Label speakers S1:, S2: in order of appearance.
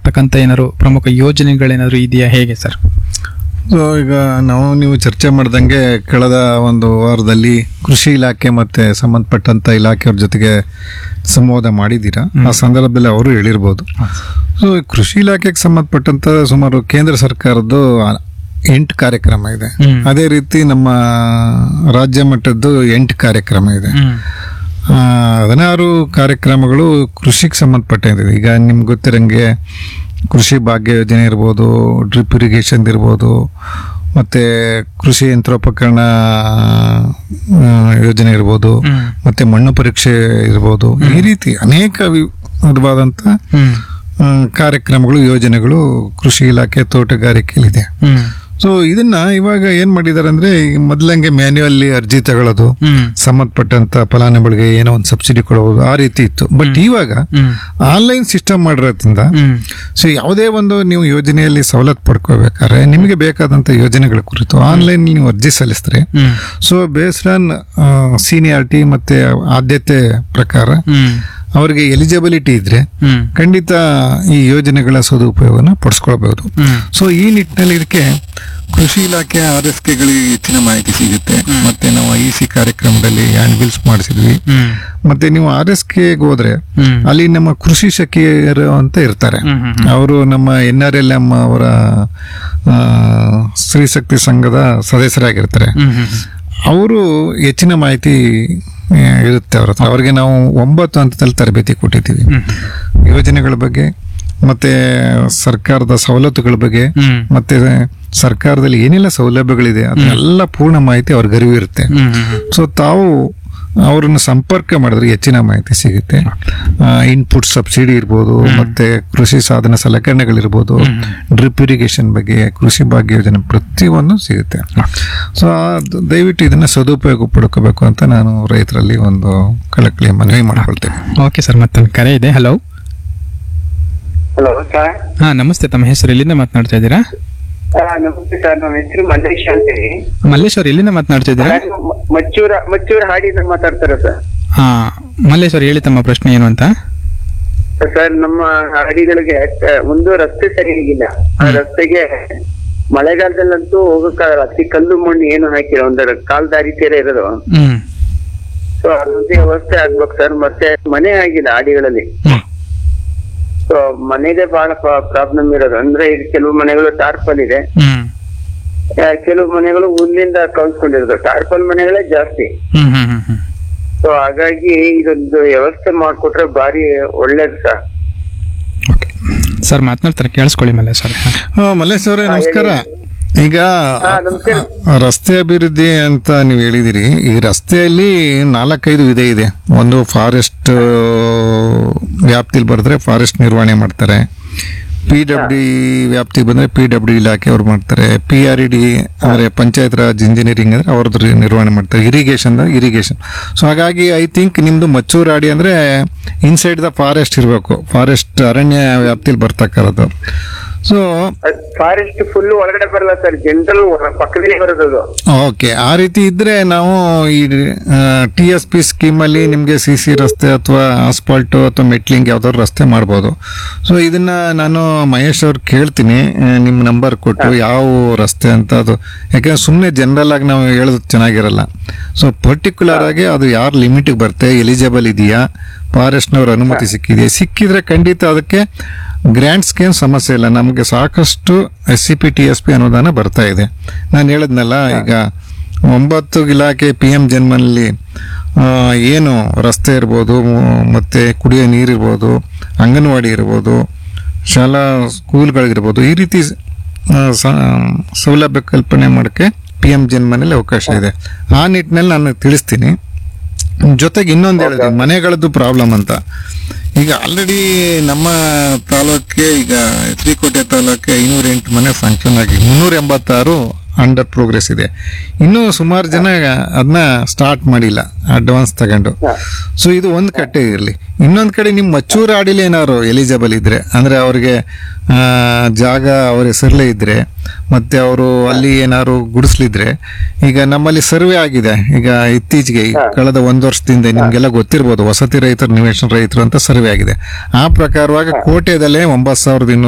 S1: ಮಾಡ್ತಕ್ಕಂಥ ಏನಾದ್ರು ಪ್ರಮುಖ ಯೋಜನೆಗಳೇನಾದ್ರು ಇದೆಯಾ ಹೇಗೆ ಸರ್
S2: ಸೊ ಈಗ ನಾವು ನೀವು ಚರ್ಚೆ ಮಾಡ್ದಂಗೆ ಕಳೆದ ಒಂದು ವಾರದಲ್ಲಿ ಕೃಷಿ ಇಲಾಖೆ ಮತ್ತೆ ಸಂಬಂಧಪಟ್ಟಂತ ಇಲಾಖೆಯವ್ರ ಜೊತೆಗೆ ಸಂವಾದ ಮಾಡಿದ್ದೀರಾ ಆ ಸಂದರ್ಭದಲ್ಲಿ ಅವರು ಹೇಳಿರ್ಬೋದು ಸೊ ಈ ಕೃಷಿ ಇಲಾಖೆಗೆ ಸಂಬಂಧಪಟ್ಟಂತ ಸುಮಾರು ಕೇಂದ್ರ ಸರ್ಕಾರದ್ದು ಆ- ಎಂಟು ಕಾರ್ಯಕ್ರಮ ಇದೆ
S1: ಹ್ಮ್.
S2: ಅದೇ ರೀತಿ ನಮ್ಮ ರಾಜ್ಯ ಮಟ್ಟದ್ದು ಎಂಟು ಕಾರ್ಯಕ್ರಮ ಇದೆ ಆ, ಹದಿನಾರು ಕಾರ್ಯಕ್ರಮಗಳು ಕೃಷಿಗೆ ಸಂಬಂಧಪಟ್ಟಿದೆ ಈಗ ನಿಮ್ಗೆ ಗೊತ್ತಿರಂಗೆ ಕೃಷಿ ಭಾಗ್ಯ ಯೋಜನೆ ಇರ್ಬೋದು ಡ್ರಿಪ್ ಇರಿಗೇಷನ್ ಇರ್ಬೋದು ಮತ್ತೆ ಕೃಷಿ ಯಂತ್ರೋಪಕರಣ ಆ, ಯೋಜನೆ ಇರ್ಬೋದು
S1: ಹ್ಮ್.
S2: ಮತ್ತೆ ಮಣ್ಣು ಪರೀಕ್ಷೆ ಇರ್ಬೋದು ಈ ರೀತಿ ಅನೇಕ ವಿ- ವಿಧವಾದಂಥ
S1: ಹ್ಮ್
S2: ಆ, ಕಾರ್ಯಕ್ರಮಗಳು ಯೋಜನೆಗಳು ಕೃಷಿ ಇಲಾಖೆ ತೋಟಗಾರಿಕೆಯಲ್ಲಿದೆ
S1: ಹ್ಮ್
S2: ಸೊ ಇದನ್ನ ಇವಾಗ ಏನ್ ಮಾಡಿದ್ದಾರೆ ಅಂದ್ರೆ ಈ ಮೊದ್ಲಂಗೆ ಮ್ಯಾನ್ಯುವಲ್ಲಿ ಅರ್ಜಿ ತಗೊಳ್ಳೋದು
S1: ಹ್ಮ್
S2: ಸಂಬಂಧಪಟ್ಟಂತ ಫಲಾನುಭವಿಗೆ ಏನೋ ಒಂದು ಸಬ್ಸಿಡಿ ಕೊಡಬಹುದು ಆ ರೀತಿ ಇತ್ತು ಬಟ್ ಇವಾಗ
S1: ಹ್ಮ್
S2: ಆನ್ಲೈನ್ ಸಿಸ್ಟಮ್ ಮಾಡಿರೋದ್ರಿಂದ
S1: ಹ್ಮ್
S2: ಸೊ ಯಾವುದೇ ಒಂದು ನೀವು ಯೋಜನೆಯಲ್ಲಿ ಸವಲತ್ತು ಪಡ್ಕೋಬೇಕಾದ್ರೆ ನಿಮಗೆ ಬೇಕಾದಂತ ಯೋಜನೆಗಳ ಕುರಿತು ಆನ್ಲೈನ್ ನೀವು ಅರ್ಜಿ ಸಲ್ಲಿಸಿದ್ರೆ
S1: hmm
S2: so based on seniority ಮತ್ತೆ ಆದ್ಯತೆ ಪ್ರಕಾರ
S1: ಹ್ಮ್
S2: ಅವರಿಗೆ ಎಲಿಜಿಬಿಲಿಟಿ ಇದ್ರೆ
S1: ಹ್ಮ್
S2: ಖಂಡಿತ ಈ ಯೋಜನೆಗಳ ಸದುಪಯೋಗನ ಪಡಿಸ್ಕೊಳ್ಬಹುದು
S1: ಹ್ಮ್
S2: ಸೊ ಈ ನಿಟ್ಟಿನಲ್ಲಿ ಇದಕ್ಕೆ ಕೃಷಿ ಇಲಾಖೆ ಆರ್ ಎಸ್ ಕೆಗಳಿಗೆ ಹೆಚ್ಚಿನ ಮಾಹಿತಿ ಸಿಗುತ್ತೆ ಮತ್ತೆ ನಾವು ಐ ಸಿ ಕಾರ್ಯಕ್ರಮದಲ್ಲಿ ಹ್ಯಾಂಡ್ ಬಿಲ್ಸ್ ಮಾಡಿಸಿದ್ವಿ
S1: ಹ್ಮ್
S2: ಮತ್ತೆ ನೀವು ಆರ್ ಎಸ್ ಕೆಗೆ ಹೋದ್ರೆ
S1: ಹ್ಮ್
S2: ಅಲ್ಲಿ ನಮ್ಮ ಕೃಷಿ ಸಖಿಯರು ಅಂತ ಇರ್ತಾರೆ
S1: ಹ್ಮ್ ಹ್ಮ್
S2: ಅವರು ನಮ್ಮ ಎನ್ ಆರ್ ಎಲ್ ಎಂ ಅವರ ಆ, ಸ್ತ್ರೀ ಶಕ್ತಿ ಸಂಘದ ಸದಸ್ಯರಾಗಿರ್ತಾರೆ
S1: ಹ್ಮ್ ಹ್ಮ್
S2: ಅವರು ಹೆಚ್ಚಿನ ಮಾಹಿತಿ ಆ, ಇರುತ್ತೆ ಅವ್ರ ಹತ್ರ ಅವ್ರಿಗೆ ನಾವು ಒಂಬತ್ತು ಹಂತದಲ್ಲಿ ತರಬೇತಿ ಕೊಟ್ಟಿದ್ದೀವಿ
S1: ಹ್ಮ್
S2: ಯೋಜನೆಗಳ ಬಗ್ಗೆ ಮತ್ತೆ ಸರ್ಕಾರದ ಸವಲತ್ತುಗಳ ಬಗ್ಗೆ
S1: ಹ್ಮ್
S2: ಮತ್ತೆ ಸರ್ಕಾರದಲ್ಲಿ ಏನೆಲ್ಲ ಸೌಲಭ್ಯಗಳಿದೆ ಅದನ್ನೆಲ್ಲ ಪೂರ್ಣ ಮಾಹಿತಿ ಅವ್ರಿಗೆ ಅರಿವು ಇರುತ್ತೆ
S1: ಹ್ಮ್ ಹ್ಮ್
S2: ಸೊ ತಾವು ಅವರನ್ನು ಸಂಪರ್ಕ ಮಾಡಿದ್ರೆ ಹೆಚ್ಚಿನ ಮಾಹಿತಿ ಸಿಗುತ್ತೆ ಇನ್ಪುಟ್ ಸಬ್ಸಿಡಿ ಇರ್ಬೋದು ಮತ್ತೆ ಕೃಷಿ ಸಾಧನ ಸಲಕರಣೆಗಳಿರ್ಬೋದು ಡ್ರಿಪ್ ಇರಿಗೇಷನ್ ಬಗ್ಗೆ ಕೃಷಿ ಭಾಗ್ಯ ಯೋಜನೆ ಪ್ರತಿಯೊಂದು ಸಿಗುತ್ತೆ ಸೊ ದಯವಿಟ್ಟು ಇದನ್ನ ಸದುಪಯೋಗ ಪಡ್ಕೋಬೇಕು ಅಂತ ನಾನು ರೈತರಲ್ಲಿ ಒಂದು ಕಳಕಳಿ ಮನವಿ ಮಾಡ್ಕೊಳ್ತೇನೆ
S1: ಓಕೆ ಸರ್ ಮತ್ತೊಂದು ಕರೆ ಇದೆ ಹಲೋ
S3: ಹಲೋ ಸರ್
S1: ಹಾ ನಮಸ್ತೆ ತಮ್ಮ ಹೆಸರು ಎಲ್ಲಿಂದ ಮಾತನಾಡ್ತಾ ಇದ್ದೀರಾ
S3: ಆ, ನಮಸ್ತೆ ಸರ್ ನಮ್ಮ ಹೆಸರು ಮಲ್ಲೇಶ್ ಅಂತೇಳಿ
S1: ಮಲ್ಲೇಶ್ ಅವ್ರು ಎಲ್ಲಿಂದ ಮಾತನಾಡ್ತಾ ಇದ್ದೀರಾ
S3: ನಾನು ಮ- ಮಚ್ಚೂರ ಮಚ್ಚೂರ ಹಾಡಿಯಿಂದ ಮಾತಾಡ್ತಾರೆ ಸರ್
S1: ಹಾ ಮಲ್ಲೇಶ್ ಅವ್ರು ಹೇಳಿ ತಮ್ಮ ಪ್ರಶ್ನೆ ಏನು ಅಂತ
S3: ಸರ್ ನಮ್ಮ ಹಳ್ಳಿಗಳಿಗೆ ಆ, ಒಂದು ರಸ್ತೆ ಸರಿಯಾಗಿಲ್ಲ ಆ ರಸ್ತೆಗೆ ಮಳೆಗಾಲದಲ್ಲಂತೂ ಹೋಗಕ್ಕಾಗಲ್ಲ ಅತಿ ಕಲ್ಲು ಮಣ್ಣು ಏನು ಹಾಕಿಲ್ಲ ಒಂದು ಕಾಲ್ ದಾರಿ ತೀರ ಇರೋದು
S1: ಹ್ಮ್
S3: ಸೊ ಅದಂತೆ ವ್ಯವಸ್ಥೆ ಆಗ್ಬೇಕು ಸರ್ ಮತ್ತೆ ಮನೆ ಆಗಿಲ್ಲ ಹಾಡಿಗಳಲ್ಲಿ
S1: ಹ್ಮ್
S3: ಸೊ ಮನೆಗೆ ಬಹಳ ಪ್ರಾಬ್ಲಮ್ ಇರೋದು ಅಂದ್ರೆ ಈಗ ಕೆಲವು ಮನೆಗಳು ಟಾರ್ಪಲ್ ಇದೆ
S1: ಹ್ಮ್
S3: ಆ, ಕೆಲವು ಮನೆಗಳು ಹುಲ್ಲಿಂದ ಕೌನ್ಸ್ಕೊಂಡಿರೋದು ಟಾರ್ಪಲ್ ಮನೆಗಳೇ ಜಾಸ್ತಿ
S1: ಹ್ಮ್ ಹ್ಮ್ ಹ್ಮ್ ಹ್ಮ್
S3: ಸೊ ಹಾಗಾಗಿ ಇದೊಂದು ವ್ಯವಸ್ಥೆ ಮಾಡ್ಕೊಟ್ರೆ ಬಾರಿ ಒಳ್ಳೇದು ಸರ್
S1: ಓಕೆ ಸರ್ ಮಾತನಾಡ್ತಾರೆ ಕೇಳಿಸ್ಕೊಳ್ಳಿ ಮಲ್ಲೇಶ್ ಅವ್ರೆ ಹಾ.
S2: ಆ, ಮಲ್ಲೇಶ್ ಅವರೇ ನಮಸ್ಕಾರ ಈಗ
S3: ಹಾ, ನಮಸ್ಕಾರ.
S2: ರಸ್ತೆ ಅಭಿವೃದ್ಧಿ ಅಂತ ನೀವು ಹೇಳಿದಿರಿ ಈ ರಸ್ತೆಯಲ್ಲಿ ನಾಲ್ಕೈದು ವಿಧ ಇದೆ ಒಂದು ಫಾರೆಸ್ಟ್ ವ್ಯಾಪ್ತಿಲಿ ಬರೆದ್ರೆ ಫಾರೆಸ್ಟ್ ನಿರ್ವಹಣೆ ಮಾಡ್ತಾರೆ ಪಿ ಡಬ್ಲ್ಯೂ ವ್ಯಾಪ್ತಿಗೆ ಬಂದ್ರೆ ಪಿ ಡಬ್ಲ್ಯೂ ಇಲಾಖೆ ಅವ್ರು ಮಾಡ್ತಾರೆ ಪಿ ಆರ್ ಇ ಡಿ ಅಂದ್ರೆ ಪಂಚಾಯತ್ ರಾಜ್ ಇಂಜಿನಿಯರಿಂಗ್ ಅಂದ್ರೆ ಅವ್ರದ್ದು ನಿರ್ವಹಣೆ ಮಾಡ್ತಾರೆ ಇರಿಗೇಷನ್ ಇರಿಗೇಷನ್ ಸೊ ಹಾಗಾಗಿ ಐ ಥಿಂಕ್ ನಿಮ್ದು ಮಚ್ಚೂರಾಡಿ ಅಂದ್ರೆ ಇನ್ಸೈಡ್ ದ ಫಾರೆಸ್ಟ್ ಇರಬೇಕು ಫಾರೆಸ್ಟ್ ಅರಣ್ಯ ವ್ಯಾಪ್ತಿಲಿ ಬರ್ತಕ್ಕಂಥದ್ದು ಸೊ
S3: ಫಾರೆಸ್ಟ್ ಫುಲ್ ಒಳಗಡೆ ಬರಲ್ಲ ಸರ್ ಜನರಲ್ ಪಕ್ಕದಲ್ಲಿ ಬರೋದು ಅದು.
S2: ಓಕೆ ಆ ರೀತಿ ಇದ್ರೆ ನಾವು ಈ ಟಿ ಎಸ್ ಪಿ ಸ್ಕೀಮಲ್ಲಿ ನಿಮಗೆ ಸಿ ಸಿ ರಸ್ತೆ ಅಥವಾ ಆಸ್ಪಾಲ್ಟ್ ಅಥವಾ ಮೆಟ್ಲಿಂಗ್ ಯಾವ್ದಾದ್ರು ರಸ್ತೆ ಮಾಡ್ಬೋದು ಸೊ ಇದನ್ನ ನಾನು ಮಹೇಶ್ ಅವ್ರು ಕೇಳ್ತೀನಿ ಆ, ನಿಮ್ಮ ನಂಬರ್ ಕೊಟ್ಟು ಯಾವ ರಸ್ತೆ ಅಂತ ಅದು ಯಾಕಂದ್ರೆ ಸುಮ್ಮನೆ ಜನರಲ್ ಆಗಿ ನಾವು ಹೇಳೋದು ಚೆನ್ನಾಗಿರಲ್ಲ ಸೊ ಪರ್ಟಿಕ್ಯುಲರ್ ಆಗಿ ಅದು ಯಾರು ಲಿಮಿಟಿಗೆ ಬರುತ್ತೆ ಎಲಿಜಿಬಲ್ ಇದೆಯಾ ಫಾರೆಸ್ಟ್ನವ್ರ ಅನುಮತಿ ಸಿಕ್ಕಿದೆಯಾ ಸಿಕ್ಕಿದ್ರೆ ಖಂಡಿತ ಅದಕ್ಕೆ ಗ್ರ್ಯಾಂಟ್ಸ್ಗೆ ಏನು ಸಮಸ್ಯೆ ಇಲ್ಲ ನಮಗೆ ಸಾಕಷ್ಟು S C P T S P ಅನುದಾನ ಬರ್ತಾ ಇದೆ ನಾನು ಹೇಳಿದ್ನಲ್ಲ ಈಗ ಒಂಬತ್ತು ಇಲಾಖೆ ಪಿ ಎಂ ಜನ್ಮನಲ್ಲಿ ಆ, ಏನು ರಸ್ತೆ ಇರ್ಬೋದು ಮ್- ಮತ್ತೆ ಕುಡಿಯೋ ನೀರಿರ್ಬೋದು ಅಂಗನವಾಡಿ ಇರ್ಬೋದು ಶಾಲಾ ಸ್ಕೂಲ್ಗಳಿರ್ಬೋದು ಈ ರೀತಿ ಆ, ಸ- ಸೌಲಭ್ಯ ಕಲ್ಪನೆ ಮಾಡೋಕ್ಕೆ ಪಿ ಎಂ ಜನ್ಮನಲ್ಲಿ ಅವಕಾಶ ಇದೆ ಆ ನಿಟ್ಟಿನಲ್ಲಿ ನಾನು ತಿಳಿಸ್ತೀನಿ ಜೊತೆಗೆ ಇನ್ನೊಂದು ಹೇಳಿದೆ ಮನೆಗಳದ್ದು ಪ್ರಾಬ್ಲಮ್ ಅಂತ ಈಗ ಆಲ್ರೆಡಿ ನಮ್ಮ ತಾಲೂಕಿಗೆ ಈಗ ತ್ರಿಕೋಟೆ ತಾಲೂಕಿಗೆ ಐನೂರ ಎಂಟು ಮನೆ ಸ್ಯಾಂಕ್ಷನ್ ಆಗಿ ಮುನ್ನೂರ ಎಂಬತ್ತಾರು ಅಂಡರ್ ಪ್ರೋಗ್ರೆಸ್ ಇದೆ ಇನ್ನೂ ಸುಮಾರು ಜನ ಅದನ್ನ ಸ್ಟಾರ್ಟ್ ಮಾಡಿಲ್ಲ ಅಡ್ವಾನ್ಸ್ ತಗೊಂಡು ಸೊ ಇದು ಒಂದು ಕಟ್ಟೆ ಇರಲಿ ಇನ್ನೊಂದು ಕಡೆ ನಿಮ್ಮ ಮಚ್ಚೂರು ಆಡಿಲಿ ಏನಾದ್ರು ಎಲಿಜಿಬಲ್ ಇದ್ರೆ ಅಂದ್ರೆ ಅವ್ರಿಗೆ ಆ, ಜಾಗ ಅವ್ರ ಹೆಸರಲ್ಲೇ ಇದ್ರೆ ಮತ್ತೆ ಅವರು ಅಲ್ಲಿ ಏನಾದ್ರು ಗುಡಿಸ್ಲಿದ್ರೆ ಈಗ ನಮ್ಮಲ್ಲಿ ಸರ್ವೆ ಆಗಿದೆ ಈಗ ಇತ್ತೀಚೆಗೆ ಈ ಕಳೆದ ಒಂದು ವರ್ಷದಿಂದ ನಿಮ್ಗೆಲ್ಲ ಗೊತ್ತಿರ್ಬೋದು ವಸತಿ ರೈತರು ನಿವೇಶನ ರೈತರು ಅಂತ ಸರ್ವೆ ಆಗಿದೆ ಆ ಪ್ರಕಾರವಾಗಿ ಕೋಟೆದಲ್ಲೇ ಒಂಬತ್ತು ಸಾವಿರದ ಇನ್ನೂರು